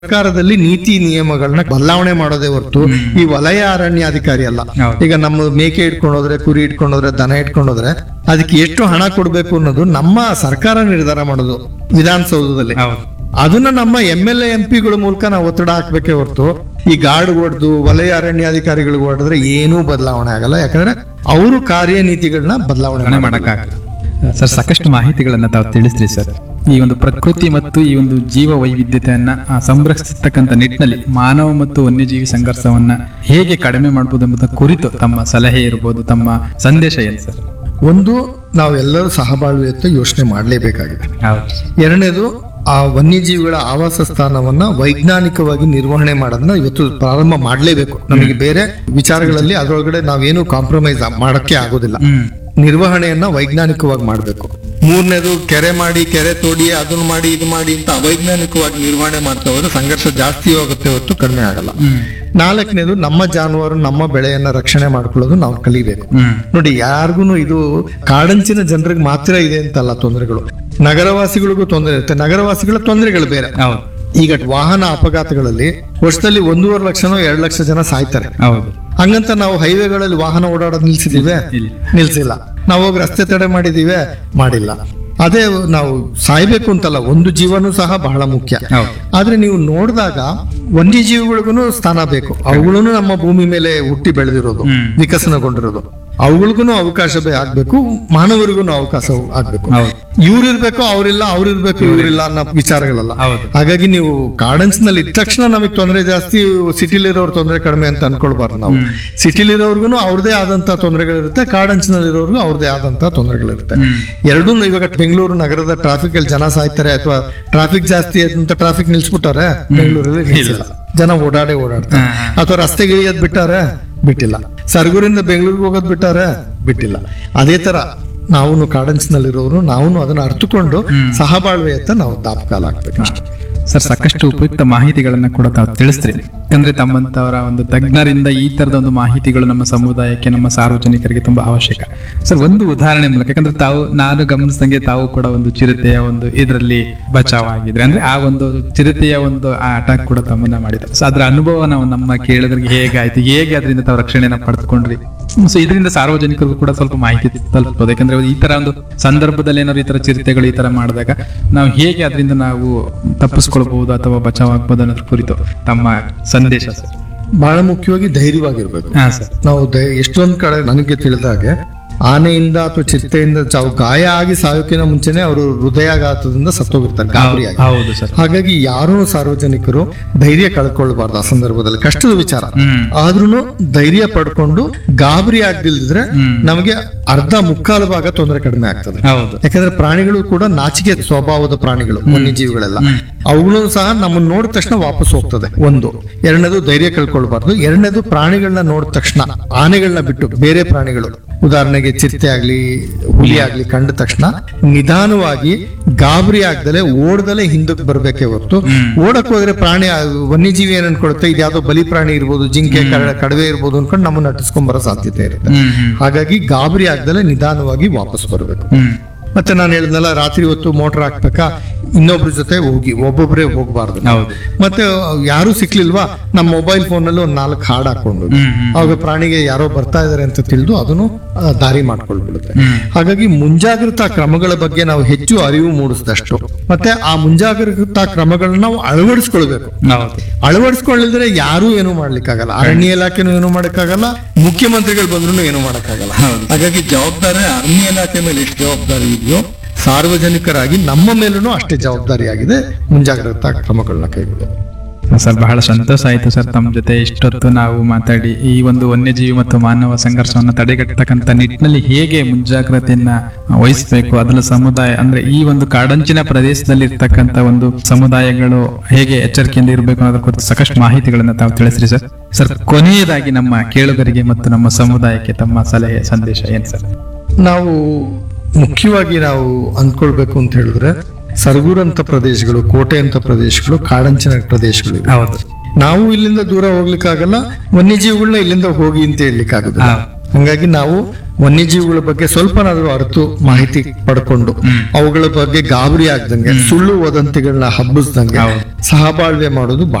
ಸರ್ಕಾರದಲ್ಲಿ ನೀತಿ ನಿಯಮಗಳನ್ನ ಬದಲಾವಣೆ ಮಾಡೋದೇ ಹೊರತು ಈ ವಲಯ ಅರಣ್ಯಾಧಿಕಾರಿ ಅಲ್ಲ ಹೌದು. ಈಗ ನಮ್ಮ ಮೇಕೆ ಇಟ್ಕೊಂಡೋದ್ರೆ ಕುರಿ ಇಟ್ಕೊಂಡೋದ್ರೆ ದನ ಇಟ್ಕೊಂಡೋದ್ರೆ ಅದಕ್ಕೆ ಎಷ್ಟು ಹಣ ಕೊಡ್ಬೇಕು ಅನ್ನೋದು ನಮ್ಮ ಸರ್ಕಾರ ನಿರ್ಧಾರ ಮಾಡೋದು ವಿಧಾನಸೌಧದಲ್ಲಿ ಹೌದು ಅದನ್ನ ನಮ್ಮ ಎಂ ಎಲ್ ಎಂ ಪಿಗಳ ಮೂಲಕ ನಾವು ಒತ್ತಡ ಹಾಕ್ಬೇಕೇ ಹೊರತು ಈ ಗಾರ್ಡ್ ಹೊಡೆದು ವಲಯ ಅರಣ್ಯಾಧಿಕಾರಿಗಳಿಗೆ ಹೊಡೆದ್ರೆ ಏನೂ ಬದಲಾವಣೆ ಆಗಲ್ಲ ಯಾಕಂದ್ರೆ ಅವರು ಕಾರ್ಯನೀತಿಗಳನ್ನ ಬದಲಾವಣೆ ಗಣನೆ ಮಾಡಲ್ಲ. ಮಾಡಕ್ಕಾಗಲ್ಲ ಸರ್ ಸಾಕಷ್ಟು ಮಾಹಿತಿಗಳನ್ನ ತಾವು ತಿಳಿಸ್ರಿ ಸರ್ ಈ ಒಂದು ಪ್ರಕೃತಿ ಮತ್ತು ಈ ಒಂದು ಜೀವ ವೈವಿಧ್ಯತೆಯನ್ನ ಆ, ಸಂರಕ್ಷಿಸತಕ್ಕಂಥ ನಿಟ್ಟಿನಲ್ಲಿ ಮಾನವ ಮತ್ತು ವನ್ಯಜೀವಿ ಸಂಘರ್ಷವನ್ನ ಹೇಗೆ ಕಡಿಮೆ ಮಾಡಬಹುದು ಎಂಬುದರ ಕುರಿತು ತಮ್ಮ ಸಲಹೆ ಇರ್ಬೋದು ತಮ್ಮ ಸಂದೇಶ ಏನು ಸರ್ ಒಂದು ನಾವೆಲ್ಲರೂ ಸಹಬಾಳ್ವೆಯತ್ತ ಯೋಚನೆ ಮಾಡಲೇಬೇಕಾಗಿದೆ ಹೌದು ಎರಡನೇದು ಆ ವನ್ಯಜೀವಿಗಳ ಆವಾಸ ಸ್ಥಾನವನ್ನ ವೈಜ್ಞಾನಿಕವಾಗಿ ನಿರ್ವಹಣೆ ಮಾಡೋದನ್ನ ಇವತ್ತು ಪ್ರಾರಂಭ ಮಾಡಲೇಬೇಕು ನಮಗೆ ಬೇರೆ ವಿಚಾರಗಳಲ್ಲಿ ಅದರೊಳಗಡೆ ನಾವೇನು ಕಾಂಪ್ರಮೈಸ್ ಮಾಡಕ್ಕೆ ಆಗೋದಿಲ್ಲ ಹ್ಮ್ ನಿರ್ವಹಣೆಯನ್ನ ವೈಜ್ಞಾನಿಕವಾಗಿ ಮಾಡಬೇಕು ಮೂರನೇದು ಕೆರೆ ಮಾಡಿ ಕೆರೆ ತೋಡಿ ಅದನ್ನ ಮಾಡಿ ಇದು ಮಾಡಿ ಅಂತ ಅವೈಜ್ಞಾನಿಕವಾಗಿ ನಿರ್ವಹಣೆ ಮಾಡ್ತಾ ಹೋದ್ರೆ ಸಂಘರ್ಷ ಜಾಸ್ತಿ ಆಗುತ್ತೆ ಹೊರತು ಕಡಿಮೆ ಆಗಲ್ಲ ಹ್ಮ್ ನಾಲ್ಕನೇದು ನಮ್ಮ ಜಾನುವಾರು ನಮ್ಮ ಬೆಳೆಯನ್ನ ರಕ್ಷಣೆ ಮಾಡ್ಕೊಳ್ಳೋದು ನಾವು ಕಲಿಬೇಕು ಹ್ಮ್ ನೋಡಿ ಯಾರಿಗೂ ಇದು ಕಾಡಂಚಿನ ಜನರಿಗೆ ಮಾತ್ರ ಇದೆ ಅಂತಲ್ಲ ತೊಂದರೆಗಳು ನಗರವಾಸಿಗಳಿಗೂ ತೊಂದರೆ ಇರುತ್ತೆ ನಗರವಾಸಿಗಳ ತೊಂದರೆಗಳು ಬೇರೆ ಹೌದು ಈಗ ವಾಹನ ಅಪಘಾತಗಳಲ್ಲಿ ವರ್ಷದಲ್ಲಿ ಒಂದೂವರೆ ಲಕ್ಷನೋ ಎರಡು ಲಕ್ಷ ಜನ ಸಾಯ್ತಾರೆ ಹೌದು ಹಂಗಂತ ನಾವು ಹೈವೇಗಳಲ್ಲಿ ವಾಹನ ಓಡಾಡೋದು ನಿಲ್ಸಿದೀವಿ ಇಲ್ಲ ನಿಲ್ಸಿಲ್ಲ ನಾವು ಹೋಗಿ ರಸ್ತೆ ತಡೆ ಮಾಡಿದೀವಿ ಮಾಡಿಲ್ಲ ಅದೇ ನಾವು ಸಾಯ್ಬೇಕು ಅಂತಲ್ಲ ಒಂದು ಜೀವನೂ ಸಹ ಬಹಳ ಮುಖ್ಯ ಹೌದು ಆದ್ರೆ ನೀವು ನೋಡಿದಾಗ ವನ್ಯಜೀವಿಗಳಿಗೂ ಸ್ಥಾನ ಬೇಕು ಅವುಗಳು ನಮ್ಮ ಭೂಮಿ ಮೇಲೆ ಹುಟ್ಟಿ ಬೆಳೆದಿರೋದು ಹ್ಮ್. ವಿಕಸನಗೊಂಡಿರೋದು ಅವುಗಳಿಗೂ ಅವಕಾಶ ಬೇ- ಆಗ್ಬೇಕು ಮಾನವರಿಗೂ ಅವಕಾಶ ಆಗ್ಬೇಕು ಹೌದು ಇವ್ರು ಇರ್ಬೇಕು ಅವ್ರಿಲ್ಲ ಅವ್ರು ಇರ್ಬೇಕು ಇವ್ರಿಲ್ಲ ಅನ್ನೋ ವಿಚಾರಗಳಲ್ಲ ಹೌದು ಹಾಗಾಗಿ ನೀವು ನಲ್ಲಿ ಇದ್ದ ತಕ್ಷಣ ನಮಗೆ ತೊಂದರೆ ಜಾಸ್ತಿ ಸಿಟಿಲಿರೋರ್ ತೊಂದರೆ ಕಡಿಮೆ ಅಂತ ಅನ್ಕೊಳ್ಬಾರ್ದು ನಾವು ಸಿಟಿಲಿರೋರ್ಗು ಅವ್ರದೇ ಆದಂತ ತೊಂದರೆಗಳಿರುತ್ತೆ ಕಾಡಂಚಿನಲ್ಲಿರೋರ್ಗು ಅವ್ರದೇ ಆದಂತ ತೊಂದರೆಗಳಿರುತ್ತೆ ಹ್ಮ್ ಎರಡೂ ಇವಾಗ ಬೆಂಗಳೂರು ನಗರದ ಟ್ರಾಫಿಕ್ ಅಲ್ಲಿ ಜನ ಸಾಯ್ತಾರೆ ಅಥವಾ ಟ್ರಾಫಿಕ್ ಜಾಸ್ತಿ ಅಂತ ಟ್ರಾಫಿಕ್ ನಿಲ್ಸ್ಬಿಟ್ಟಾರೆ ಬೆಂಗಳೂರಲ್ಲಿ ನಿಲ್ಸಿಲ್ಲ ಜನ ಓಡಾಡೇ ಓಡಾಡ್ತಾರೆ ಹಾ, ಹಾ. ಅಥವಾ ರಸ್ತೆಗೆ ಇಳಿಯೋದ್ ಬಿಟ್ಟಾರೆ ಬಿಟ್ಟಿಲ್ಲ ಸರ್ಗೂರಿಂದ ಬೆಂಗಳೂರಿಗೆ ಹೋಗೋದ್ ಬಿಟ್ಟಾರೆ ಬಿಟ್ಟಿಲ್ಲ ಅದೇ ತರ ನಾವು ಕಾಡಂಚಿನಲ್ಲಿರೋರು ನಾವು ಅದನ್ನ ಅರ್ಥಕೊಂಡು ಸಹಬಾಳ್ವೆಯತ್ತ ನಾವು ದಾಪಕಾಲ ಆಗ್ಬೇಕು ಅಷ್ಟೇ ಸರ್ ಸಾಕಷ್ಟು ಉಪಯುಕ್ತ ಮಾಹಿತಿಗಳನ್ನ ಕೂಡ ತಾವು ತಿಳಿಸ್ತೀರಿ ಯಾಕಂದ್ರೆ ತಮ್ಮಂತವರ ಒಂದು ತಜ್ಞರಿಂದ ಈ ತರದ ಒಂದು ಮಾಹಿತಿಗಳು ನಮ್ಮ ಸಮುದಾಯಕ್ಕೆ ನಮ್ಮ ಸಾರ್ವಜನಿಕರಿಗೆ ತುಂಬಾ ಅವಶ್ಯಕ ಸರ್ ಒಂದು ಉದಾಹರಣೆ ಮೂಲಕ ಯಾಕಂದ್ರೆ ತಾವು ನಾನು ಗಮನಿಸಿದಂಗೆ ತಾವು ಕೂಡ ಒಂದು ಚಿರತೆಯ ಒಂದು ಇದರಲ್ಲಿ ಬಚಾವ್ ಆಗಿದ್ರೆ ಅಂದ್ರೆ ಆ ಒಂದು ಚಿರತೆಯ ಒಂದು ಆ ಅಟ್ಯಾಕ್ ಕೂಡ ತಮ್ಮನ್ನ ಮಾಡಿದ್ರು ಸೊ ಅದ್ರ ಅನುಭವ ನಾವು ನಮ್ಮ ಕೇಳಿದ್ರಿಗೆ ಹೇಗಾಯ್ತು ಹೇಗೆ ಅದರಿಂದ ತಾವು ರಕ್ಷಣೆನ ಪಡೆದುಕೊಂಡ್ರಿ ಸೊ ಇದರಿಂದ ಸಾರ್ವಜನಿಕರಿಗೂ ಕೂಡ ಸ್ವಲ್ಪ ಮಾಹಿತಿ ತಲುಪಬಹುದು ಯಾಕಂದ್ರೆ ಈ ತರ ಒಂದು ಸಂದರ್ಭದಲ್ಲಿ ಏನಾದ್ರು ಈ ತರ ಚಿರತೆಗಳು ಈ ತರ ಮಾಡಿದಾಗ ನಾವು ಹೇಗೆ ಅದರಿಂದ ನಾವು ತಪ್ಪಿಸ್ಕೊಳ್ಬಹುದು ಅಥವಾ ಬಚಾವ್ ಆಗ್ಬೋದು ಅನ್ನೋದ್ರ ಕುರಿತು ತಮ್ಮ ಸಂದೇಶ ಸರ್ ಬಹಳ ಮುಖ್ಯವಾಗಿ ಧೈರ್ಯವಾಗಿರ್ಬೇಕು ಹಾ ಸರ್ ನಾವು ಧೈ- ಎಷ್ಟೊಂದ್ ಕಡೆ ನನಗೆ ತಿಳಿದಾಗೆ ಆನೆಯಿಂದ ಅಥವಾ ಚಿರತೆಯಿಂದ ಚಾವು ಗಾಯ ಆಗಿ ಸಾಯೋಕಿನ ಮುಂಚೆನೆ ಅವರು ಹೃದಯಾಘಾತದಿಂದ ಸತ್ತೋಗಿರ್ತಾರೆ ಗಾಬರಿಯಾಗಿ ಹೌದು ಸರ್ ಹಾಗಾಗಿ ಯಾರೂ ಸಾರ್ವಜನಿಕರು ಧೈರ್ಯ ಕಳ್ಕೊಳ್ಬಾರ್ದು ಆ ಸಂದರ್ಭದಲ್ಲಿ ಕಷ್ಟದ ವಿಚಾರ ಹ್ಮ್ ಆದ್ರೂ ಧೈರ್ಯ ಪಡ್ಕೊಂಡು ಗಾಬರಿ ಆಗ್ದಿಲ್ದಿದ್ರೆ ಹ್ಮ್. ನಮಗೆ ಅರ್ಧ ಮುಕ್ಕಾಲು ಭಾಗ ತೊಂದರೆ ಕಡಿಮೆ ಆಗ್ತದೆ ಹೌದು ಯಾಕಂದ್ರೆ ಪ್ರಾಣಿಗಳು ಕೂಡ ನಾಚಿಕೆ ಸ್ವಭಾವದ ಪ್ರಾಣಿಗಳು ವನ್ಯಜೀವಿಗಳೆಲ್ಲ ಅವುಗಳು ಸಹ ನಮ್ಮನ್ನ ನೋಡಿದ ತಕ್ಷಣ ವಾಪಸ್ ಹೋಗ್ತದೆ ಒಂದು ಎರಡನೇದು ಧೈರ್ಯ ಕಳ್ಕೊಳ್ಬಾರ್ದು ಎರಡನೇದು ಪ್ರಾಣಿಗಳನ್ನ ನೋಡಿದ ತಕ್ಷಣ ಆನೆಗಳನ್ನ ಬಿಟ್ಟು ಬೇರೆ ಪ್ರಾಣಿಗಳು ಉದಾಹರಣೆಗೆ ಚಿರತೆ ಆಗ್ಲಿ ಹುಲಿ ಆಗ್ಲಿ ಕಂಡ ತಕ್ಷಣ ನಿಧಾನವಾಗಿ ಗಾಬರಿ ಆಗ್ದಲೆ ಓಡ್ದಲೆ ಹಿಂದಕ್ಕೆ ಬರ್ಬೇಕೇ ಹೊರತು ಓಡಕ್ ಹೋದ್ರೆ ಪ್ರಾಣಿ ಆ ವನ್ಯಜೀವಿ ಏನ್ ಅನ್ಕೊಳುತ್ತೆ ಇದ್ಯಾವುದೋ ಬಲಿ ಪ್ರಾಣಿ ಇರ್ಬೋದು ಜಿಂಕೆ ಕಡ- ಕಡವೆ ಇರ್ಬೋದು ಅನ್ಕೊಂಡು ನಮ್ಮನ್ನ ನಟಿಸ್ಕೊಂಡ್ ಬರೋ ಸಾಧ್ಯತೆ ಇರುತ್ತೆ ಹ್ಮ್ ಹ್ಮ್ ಹಾಗಾಗಿ ಗಾಬರಿ ಆಗ್ದಲೆ ನಿಧಾನವಾಗಿ ವಾಪಸ್ ಬರಬೇಕು ಹ್ಮ್ ಮತ್ತೆ ನಾನು ಹೇಳಿದ್ನಲ್ಲ ರಾತ್ರಿ ಹೊತ್ತು ಮೋಟರ್ ಹಾಕ್ಬೇಕಾ ಇನ್ನೊಬ್ರ ಜೊತೆ ಹೋಗಿ ಒಬ್ಬೊಬ್ಬರೇ ಹೋಗಬಾರ್ದು ಹೌದು ಮತ್ತೆ ಯಾರು ಸಿಕ್ಲಿಲ್ವಾ ನಮ್ಮ ಮೊಬೈಲ್ ಫೋನ್ ಅಲ್ಲಿ ಒಂದ್ ನಾಲ್ಕು ಹಾಡ್ ಹಾಕೊಂಡು ಹ್ಮ್ ಹ್ಮ್ ಅವಾಗ ಪ್ರಾಣಿಗೆ ಯಾರೋ ಬರ್ತಾ ಇದಾರೆ ಅಂತ ತಿಳಿದು ಅದನ್ನು ಆ, ದಾರಿ ಮಾಡ್ಕೊಳ್ಬಿಡುತ್ತೆ ಹ್ಮ್ ಹಾಗಾಗಿ ಮುಂಜಾಗ್ರತಾ ಕ್ರಮಗಳ ಬಗ್ಗೆ ನಾವು ಹೆಚ್ಚು ಅರಿವು ಮೂಡಿಸಿದಷ್ಟು ಮತ್ತೆ ಆ ಮುಂಜಾಗ್ರತಾ ಕ್ರಮಗಳನ್ನ ನಾವು ಅಳವಡಿಸ್ಕೊಳ್ಬೇಕು ಹೌದು ಅಳವಡಿಸ್ಕೊಳ್ಳಿದ್ರೆ ಯಾರು ಏನು ಮಾಡ್ಲಿಕ್ಕಾಗಲ್ಲ ಅರಣ್ಯ ಇಲಾಖೆನೂ ಏನು ಮಾಡಕ್ಕಾಗಲ್ಲ ಮುಖ್ಯಮಂತ್ರಿಗಳು ಬಂದ್ರು ಏನು ಮಾಡಕ್ಕಾಗಲ್ಲ ಹೌದು. ಹಾಗಾಗಿ ಜವಾಬ್ದಾರಿ ಅರಣ್ಯ ಇಲಾಖೆ ಮೇಲೆ ಎಷ್ಟು ಜವಾಬ್ದಾರಿ ಇದೆಯೋ ಸಾರ್ವಜನಿಕರಾಗಿ ನಮ್ಮ ಮೇಲೂ ಅಷ್ಟೇ ಜವಾಬ್ದಾರಿಯಾಗಿದೆ ಮುಂಜಾಗ್ರತಾ ಕ್ರಮಗಳನ್ನ ಕೈಗೊಳ್ಳೋದು ಸರ್ ಬಹಳ ಸಂತೋಷ ಆಯ್ತು ಸರ್ ತಮ್ಮ ಜೊತೆ ಇಷ್ಟೊತ್ತು ನಾವು ಮಾತಾಡಿ ಈ ಒಂದು ವನ್ಯಜೀವಿ ಮತ್ತು ಮಾನವ ಸಂಘರ್ಷವನ್ನು ತಡೆಗಟ್ಟತಕ್ಕಂಥ ನಿಟ್ಟಿನಲ್ಲಿ ಹೇಗೆ ಮುಂಜಾಗ್ರತೆಯನ್ನ ವಹಿಸಬೇಕು ಅದರ ಸಮುದಾಯ ಅಂದ್ರೆ ಈ ಒಂದು ಕಾಡಂಚಿನ ಪ್ರದೇಶದಲ್ಲಿ ಇರ್ತಕ್ಕಂಥ ಒಂದು ಸಮುದಾಯಗಳು ಹೇಗೆ ಎಚ್ಚರಿಕೆಯಿಂದ ಇರಬೇಕು ಅನ್ನೋದ್ರ ಕುರಿತು ಸಾಕಷ್ಟು ಮಾಹಿತಿಗಳನ್ನ ತಾವು ತಿಳಿಸ್ರಿ ಸರ್ ಸರ್ ಕೊನೆಯದಾಗಿ ನಮ್ಮ ಕೇಳುಗರಿಗೆ ಮತ್ತು ನಮ್ಮ ಸಮುದಾಯಕ್ಕೆ ತಮ್ಮ ಸಲಹೆ ಸಂದೇಶ ಏನ್ ಸರ್ ನಾವು ಮುಖ್ಯವಾಗಿ ನಾವು ಅಂದ್ಕೊಳ್ಬೇಕು ಅಂತ ಹೇಳಿದ್ರೆ ಸರಗೂರಂತ ಪ್ರದೇಶಗಳು ಕೋಟೆ ಅಂತ ಪ್ರದೇಶಗಳು ಕಾಡಂಚಿನ ಪ್ರದೇಶಗಳು ಇವೆ. ಹೌದು ನಾವು ಇಲ್ಲಿಂದ ದೂರ ಹೋಗ್ಲಿಕ್ಕಾಗಲ್ಲ ವನ್ಯಜೀವಿಗಳನ್ನ ಇಲ್ಲಿಂದ ಹೋಗಿ ಅಂತ ಹೇಳಲಿಕ್ಕಾಗುದಿಲ್ಲ ಹಾ. ಹಂಗಾಗಿ ನಾವು ವನ್ಯಜೀವಿಗಳ ಬಗ್ಗೆ ಸ್ವಲ್ಪನಾದ್ರೂ ಅರಿತು ಮಾಹಿತಿ ಪಡ್ಕೊಂಡು ಅವುಗಳ ಬಗ್ಗೆ ಗಾಬರಿ ಆಗ್ದಂಗೆ ಸುಳ್ಳು ವದಂತಿಗಳನ್ನ ಹಬ್ಬಿಸ್ದಂಗೆ ಹೌದು. ಸಹಬಾಳ್ವೆ ಮಾಡೋದು